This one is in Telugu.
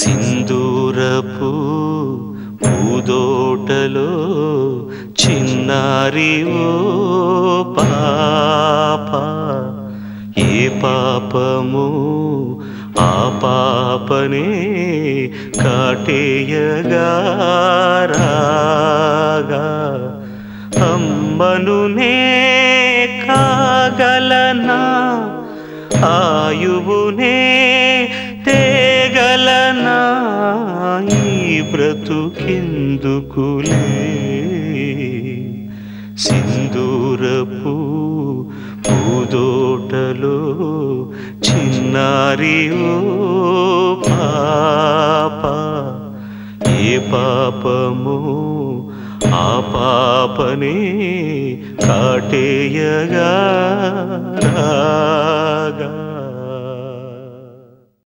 సింధూరపు పూదోటలో చిన్నారి ఓ పాప ఏ పాపము ఆ పాపనే కాటేయగా రాగా అమ్మను నే కాగలనా ఆయువునే తేగలనా ఈ బ్రతుకెందుకులే సింధూరపు పూదోటలో చిన్నారి ఓ పాప ఏ పాపము ఆ పాపనే కాటేయగా రాగా